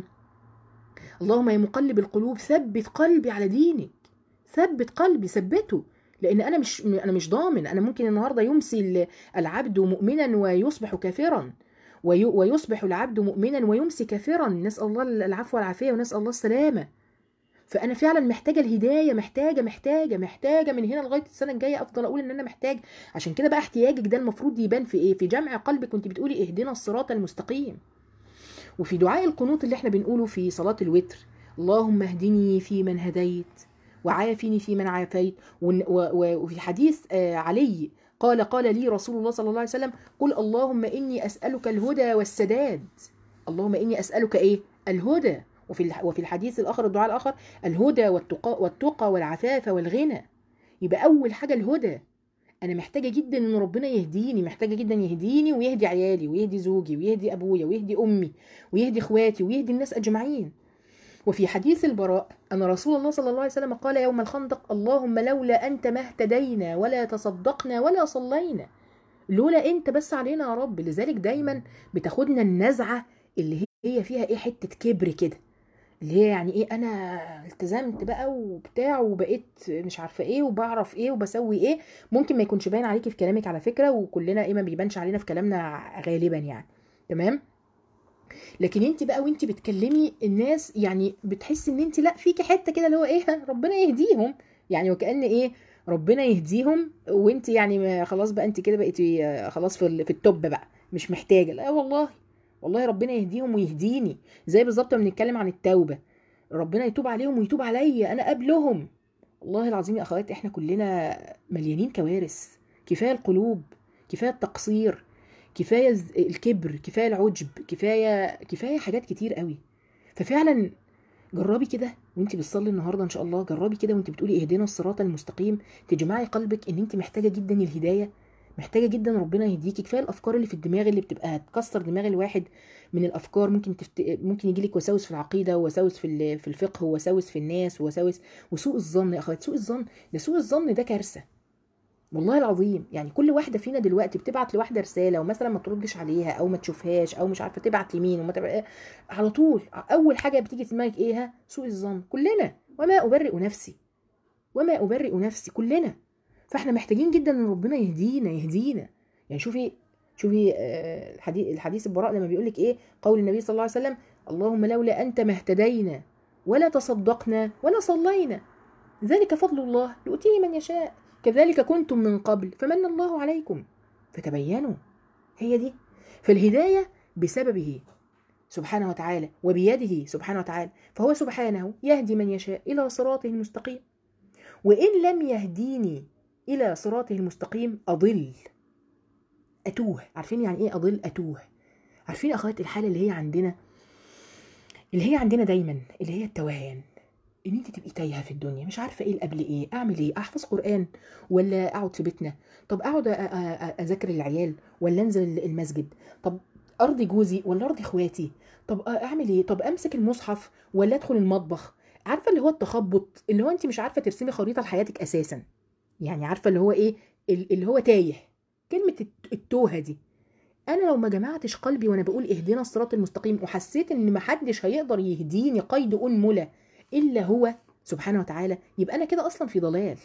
اللهم يا مقلب القلوب ثبت قلبي على دينك ثبت قلبي ثبته لان انا مش انا مش ضامن انا ممكن النهارده يمسي ال- العبد مؤمنا ويصبح كافرا وي- ويصبح العبد مؤمنا ويمسي كافرا نسال الله العفو والعافيه ونسال الله السلامه فانا فعلا محتاجه الهدايه محتاجه محتاجه محتاجه من هنا لغايه السنه الجايه افضل اقول ان انا محتاج عشان كده بقى احتياجك ده المفروض يبان في ايه في جمع قلبك كنت بتقولي اهدنا الصراط المستقيم وفي دعاء القنوت اللي احنا بنقوله في صلاه الوتر اللهم اهدني في من هديت وعافني في من عافيت ون- و- و- وفي حديث آه، علي قال قال لي رسول الله صلى الله عليه وسلم قل اللهم اني اسالك الهدى والسداد اللهم اني اسالك ايه الهدى وفي الح- وفي الحديث الاخر الدعاء الاخر الهدى والتقى والتقى والعفاف والغنى يبقى اول حاجه الهدى انا محتاجه جدا ان ربنا يهديني محتاجه جدا يهديني ويهدي عيالي ويهدي زوجي ويهدي ابويا ويهدي امي ويهدي اخواتي ويهدي الناس اجمعين وفي حديث البراء أن رسول الله صلى الله عليه وسلم قال يوم الخندق اللهم لولا أنت ما اهتدينا ولا تصدقنا ولا صلينا لولا أنت بس علينا يا رب لذلك دايما بتاخدنا النزعة اللي هي فيها إيه حتة كبر كده اللي هي يعني ايه انا التزمت بقى وبتاع وبقيت مش عارفه ايه وبعرف ايه وبسوي ايه ممكن ما يكونش باين عليكي في كلامك على فكره وكلنا ايه ما بيبانش علينا في كلامنا غالبا يعني تمام لكن انت بقى وانت بتكلمي الناس يعني بتحسي ان انت لا فيكي حته كده اللي هو ايه ربنا يهديهم يعني وكأن ايه ربنا يهديهم وانت يعني ما- خلاص بقى انت كده بقيتي آه، خلاص في ال- في التوب بقى مش محتاجه لا والله والله ربنا يهديهم ويهديني زي بالظبط ما بنتكلم عن التوبه ربنا يتوب عليهم ويتوب عليا انا قبلهم والله العظيم يا اخوات احنا كلنا مليانين كوارث كفايه القلوب كفايه التقصير كفايه الز- الكبر كفايه العجب كفايه كفايه حاجات كتير قوي ففعلا جربي كده وانت بتصلي النهارده ان شاء الله جربي كده وانت بتقولي اهدنا الصراط المستقيم تجمعي قلبك ان انت محتاجه جدا الهدايه محتاجه جدا ربنا يهديكي كفايه الافكار اللي في الدماغ اللي بتبقى هتكسر دماغ الواحد من الافكار ممكن تفت... ممكن يجيلك وساوس في العقيده ووساوس في ال- في الفقه ووساوس في الناس ووساوس وسوء الظن يا اخوات سوء الظن ده سوء الظن ده كارثه والله العظيم يعني كل واحده فينا دلوقتي بتبعت لواحده رساله ومثلا ما تردش عليها او ما تشوفهاش او مش عارفه تبعت لمين وما تبع... على طول اول حاجه بتيجي في دماغك ايه ها سوء الظن كلنا وما ابرئ نفسي وما ابرئ نفسي كلنا فاحنا محتاجين جدا ان ربنا يهدينا يهدينا يعني شوفي شوفي آه، الحديث الحديث البراء لما بيقول لك ايه قول النبي صلى الله عليه وسلم اللهم لولا انت ما اهتدينا ولا تصدقنا ولا صلينا ذلك فضل الله يؤتيه من يشاء كذلك كنتم من قبل فمن الله عليكم فتبينوا هي دي فالهدايه بسببه سبحانه وتعالى وبيده سبحانه وتعالى فهو سبحانه يهدي من يشاء الى صراطه المستقيم وان لم يهديني الى صراطه المستقيم اضل اتوه عارفين يعني ايه اضل اتوه عارفين يا اخوات الحاله اللي هي عندنا اللي هي عندنا دايما اللي هي التوهان ان انت تبقي تايهه في الدنيا مش عارفه ايه قبل ايه اعمل ايه احفظ قران ولا اقعد في بيتنا طب اقعد أ- أ- أ- اذاكر العيال ولا انزل المسجد طب ارضي جوزي ولا ارضي اخواتي طب اعمل ايه طب امسك المصحف ولا ادخل المطبخ عارفه اللي هو التخبط اللي هو انت مش عارفه ترسمي خريطه لحياتك اساسا يعني عارفه اللي هو ايه ال- اللي هو تايه كلمه الت- التوهه دي انا لو ما جمعتش قلبي وانا بقول اهدنا الصراط المستقيم وحسيت ان محدش هيقدر يهديني قيد انمله الا هو سبحانه وتعالى يبقى انا كده اصلا في ضلال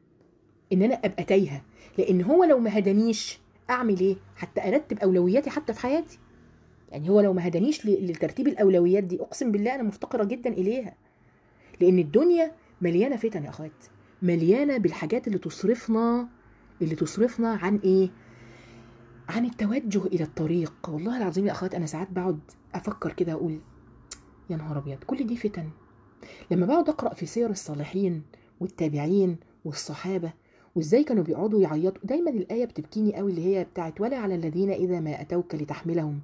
ان انا ابقى تايهه لان هو لو ما هدانيش اعمل ايه حتى ارتب اولوياتي حتى في حياتي يعني هو لو ما هدانيش ل- لترتيب الاولويات دي اقسم بالله انا مفتقره جدا اليها لان الدنيا مليانه فتن يا اخوات مليانه بالحاجات اللي تصرفنا اللي تصرفنا عن ايه عن التوجه الى الطريق والله العظيم يا اخوات انا ساعات بقعد افكر كده اقول يا نهار ابيض كل دي فتن لما بقعد اقرا في سير الصالحين والتابعين والصحابه وازاي كانوا بيقعدوا يعيطوا دايما الايه بتبكيني قوي اللي هي بتاعت ولا على الذين اذا ما اتوك لتحملهم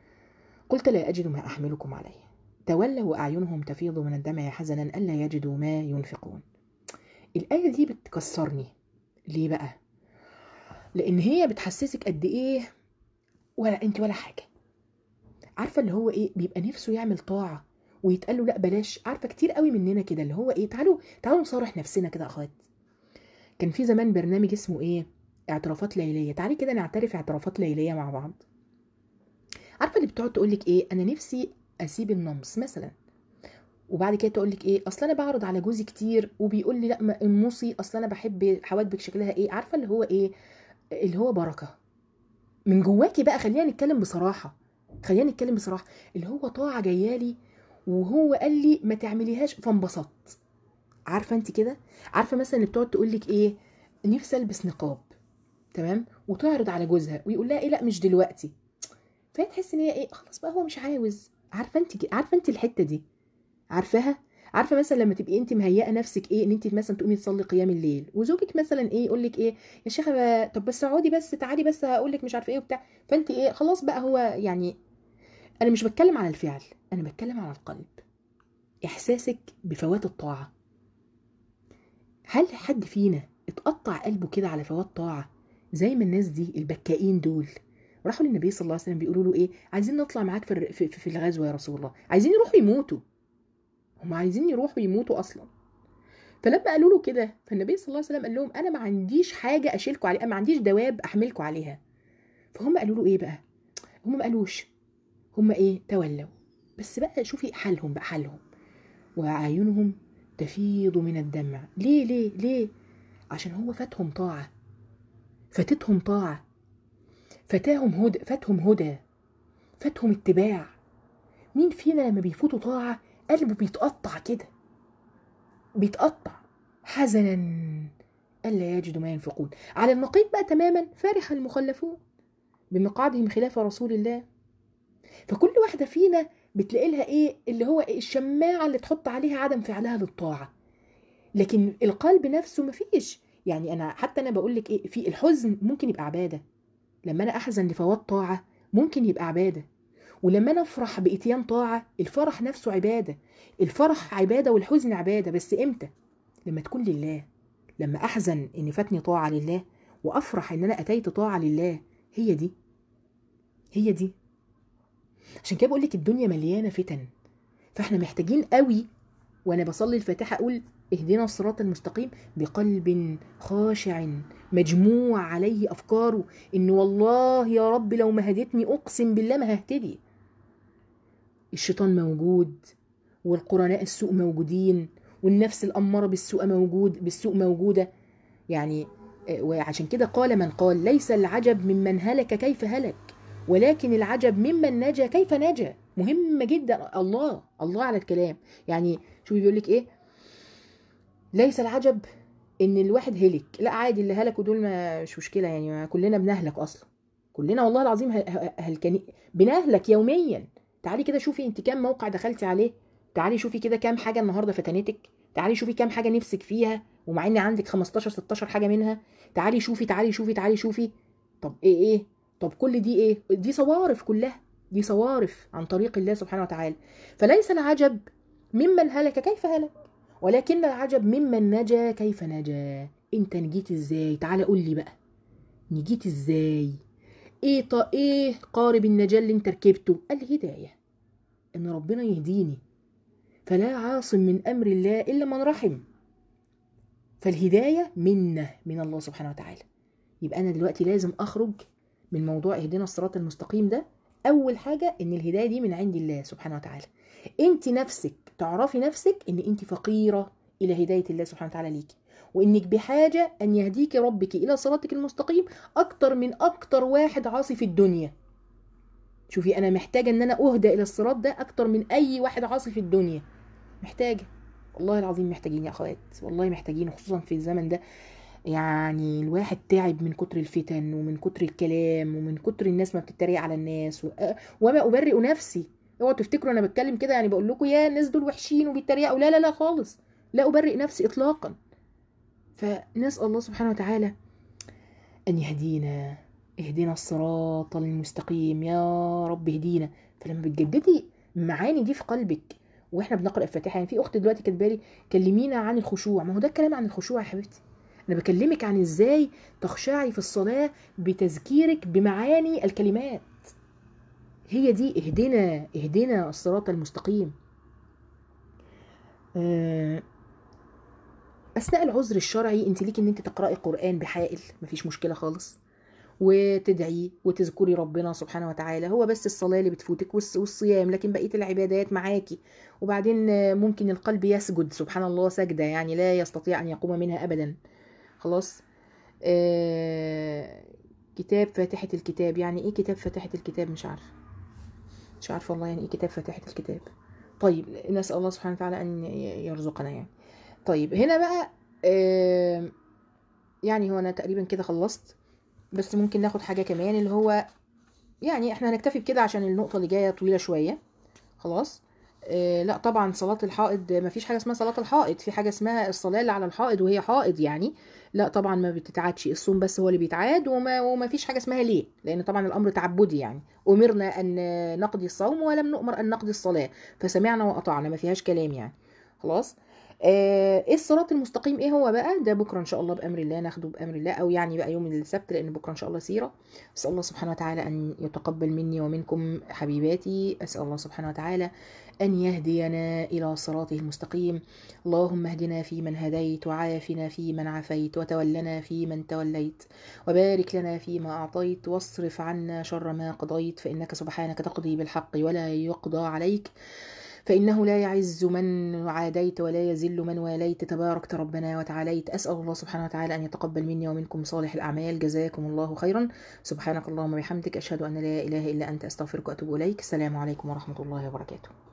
قلت لا اجد ما احملكم عليه تولوا واعينهم تفيض من الدمع حزنا الا يجدوا ما ينفقون الايه دي بتكسرني ليه بقى لان هي بتحسسك قد ايه ولا انت ولا حاجه عارفه اللي هو ايه بيبقى نفسه يعمل طاعه ويتقال له لا بلاش عارفه كتير قوي مننا كده اللي هو ايه تعالوا تعالوا نصارح نفسنا كده يا اخوات كان في زمان برنامج اسمه ايه اعترافات ليليه تعالي كده نعترف اعترافات ليليه مع بعض عارفه اللي بتقعد تقول لك ايه انا نفسي اسيب النمص مثلا وبعد كده تقول لك ايه اصل انا بعرض على جوزي كتير وبيقول لي لا ما انمصي اصل انا بحب حواجبك شكلها ايه عارفه اللي هو ايه اللي هو بركه من جواكي بقى خلينا نتكلم بصراحه خلينا نتكلم بصراحه اللي هو طاعه جايالي وهو قال لي ما تعمليهاش فانبسطت عارفه انت كده عارفه مثلا اللي بتقعد تقول لك ايه نفسي البس نقاب تمام وتعرض على جوزها ويقول لها ايه لا مش دلوقتي فهي تحس ان هي ايه خلاص بقى هو مش عاوز عارفه انت عارفه انت الحته دي عارفاها عارفه مثلا لما تبقي انت مهيئه نفسك ايه ان انت مثلا تقومي تصلي قيام الليل وزوجك مثلا ايه يقول لك ايه يا شيخه بقى- طب بس اقعدي بس تعالي بس هقول لك مش عارفه ايه وبتاع فانت ايه خلاص بقى هو يعني انا مش بتكلم على الفعل انا بتكلم على القلب احساسك بفوات الطاعه هل حد فينا اتقطع قلبه كده على فوات طاعه زي ما الناس دي البكائين دول راحوا للنبي صلى الله عليه وسلم بيقولوا له ايه عايزين نطلع معاك في الر- في, في في الغزوه يا رسول الله عايزين يروحوا يموتوا هم عايزين يروحوا يموتوا اصلا فلما قالوا له كده فالنبي صلى الله عليه وسلم قال لهم انا ما عنديش حاجه اشيلكم عليها ما عنديش دواب احملكم عليها فهم قالوا له ايه بقى هم ما قالوش هم ايه تولوا بس بقى شوفي حالهم بقى حالهم واعينهم تفيض من الدمع ليه ليه ليه عشان هو فاتهم طاعه فاتتهم طاعه فاتاهم هدى فاتهم هدى فاتهم اتباع مين فينا لما بيفوتوا طاعه قلبه بيتقطع كده بيتقطع حزنا ألا يجدوا ما ينفقون على النقيض بقى تماما فرح المخلفون بمقعدهم خلاف رسول الله فكل واحدة فينا بتلاقي لها ايه اللي هو الشماعة اللي تحط عليها عدم فعلها للطاعة لكن القلب نفسه مفيش يعني انا حتى انا بقول لك ايه في الحزن ممكن يبقى عبادة لما انا احزن لفوات طاعة ممكن يبقى عبادة ولما انا افرح باتيان طاعة الفرح نفسه عبادة الفرح عبادة والحزن عبادة بس امتى لما تكون لله لما احزن ان فاتني طاعة لله وافرح ان انا اتيت طاعة لله هي دي هي دي عشان كده بقول لك الدنيا مليانة فتن فاحنا محتاجين قوي وانا بصلي الفاتحة اقول اهدنا الصراط المستقيم بقلب خاشع مجموع عليه افكاره ان والله يا رب لو ما هديتني اقسم بالله ما ههتدي الشيطان موجود والقرناء السوء موجودين والنفس الأمارة بالسوء موجود بالسوء موجودة يعني آه، وعشان كده قال من قال ليس العجب ممن هلك كيف هلك ولكن العجب ممن نجا كيف نجا مهمة جدا الله الله على الكلام يعني شوفي بيقول لك ايه ليس العجب ان الواحد هلك لا عادي اللي هلكوا دول ما مش مشكلة يعني ما كلنا بنهلك اصلا كلنا والله العظيم ه- ه- هلكانين بنهلك يوميا تعالي كده شوفي انت كام موقع دخلتي عليه تعالي شوفي كده كام حاجه النهارده فتنتك تعالي شوفي كام حاجه نفسك فيها ومع ان عندك 15 16 حاجه منها تعالي شوفي تعالي شوفي تعالي شوفي طب ايه ايه طب كل دي ايه دي صوارف كلها دي صوارف عن طريق الله سبحانه وتعالى فليس العجب ممن هلك كيف هلك ولكن العجب ممن نجا كيف نجا انت نجيت ازاي تعالى قول لي بقى نجيت ازاي ايه ط... ايه قارب النجاة اللي انت ركبته الهداية ان ربنا يهديني فلا عاصم من امر الله الا من رحم فالهداية منة من الله سبحانه وتعالى يبقى انا دلوقتي لازم اخرج من موضوع اهدنا الصراط المستقيم ده اول حاجة ان الهداية دي من عند الله سبحانه وتعالى انت نفسك تعرفي نفسك ان انت فقيرة الى هداية الله سبحانه وتعالى ليكي وانك بحاجة ان يهديك ربك الى صراطك المستقيم اكتر من اكتر واحد عاصي في الدنيا شوفي انا محتاجة ان انا اهدى الى الصراط ده اكتر من اي واحد عاصي في الدنيا محتاجة والله العظيم محتاجين يا اخوات والله محتاجين خصوصا في الزمن ده يعني الواحد تعب من كتر الفتن ومن كتر الكلام ومن كتر الناس ما بتتريق على الناس و... وما ابرئ نفسي اوعوا تفتكروا انا بتكلم كده يعني بقول لكم يا الناس دول وحشين وبيتريقوا لا لا لا خالص لا ابرئ نفسي اطلاقا فنسال الله سبحانه وتعالى ان يهدينا اهدنا الصراط المستقيم يا رب اهدينا فلما بتجددي المعاني دي في قلبك واحنا بنقرا الفاتحه يعني في اخت دلوقتي كاتبالي كلمينا عن الخشوع ما هو ده الكلام عن الخشوع يا حبيبتي انا بكلمك عن ازاي تخشعي في الصلاه بتذكيرك بمعاني الكلمات هي دي اهدنا اهدنا الصراط المستقيم اثناء العذر الشرعي انت ليك ان انت تقراي قران بحائل مفيش مشكله خالص وتدعي وتذكري ربنا سبحانه وتعالى هو بس الصلاة اللي بتفوتك والصيام لكن بقية العبادات معاكي وبعدين ممكن القلب يسجد سبحان الله سجدة يعني لا يستطيع أن يقوم منها أبدا خلاص آه كتاب فاتحة الكتاب يعني ايه كتاب فاتحة الكتاب مش عارفة مش عارفة والله يعني ايه كتاب فاتحة الكتاب طيب نسأل الله سبحانه وتعالى أن يرزقنا يعني طيب هنا بقى آه يعني هو أنا تقريبا كده خلصت بس ممكن ناخد حاجة كمان اللي هو يعني احنا هنكتفي بكده عشان النقطة اللي جاية طويلة شوية خلاص اه لا طبعا صلاة الحائض ما فيش حاجة اسمها صلاة الحائض في حاجة اسمها الصلاة اللي على الحائض وهي حائض يعني لا طبعا ما بتتعادش الصوم بس هو اللي بيتعاد وما, وما فيش حاجة اسمها ليه لأن طبعا الأمر تعبدي يعني أمرنا أن نقضي الصوم ولم نؤمر أن نقضي الصلاة فسمعنا وأطعنا ما فيهاش كلام يعني خلاص ايه الصراط المستقيم ايه هو بقى ده بكره ان شاء الله بامر الله ناخده بامر الله او يعني بقى يوم السبت لان بكره ان شاء الله سيره اسال الله سبحانه وتعالى ان يتقبل مني ومنكم حبيباتي اسال الله سبحانه وتعالى ان يهدينا الى صراطه المستقيم اللهم اهدنا فيمن هديت وعافنا فيمن عافيت وتولنا فيمن توليت وبارك لنا فيما اعطيت واصرف عنا شر ما قضيت فانك سبحانك تقضي بالحق ولا يقضى عليك فإنه لا يعز من عاديت ولا يذل من واليت تباركت ربنا وتعاليت أسأل الله سبحانه وتعالى أن يتقبل مني ومنكم صالح الأعمال جزاكم الله خيرا سبحانك اللهم وبحمدك أشهد أن لا إله إلا أنت أستغفرك وأتوب إليك السلام عليكم ورحمة الله وبركاته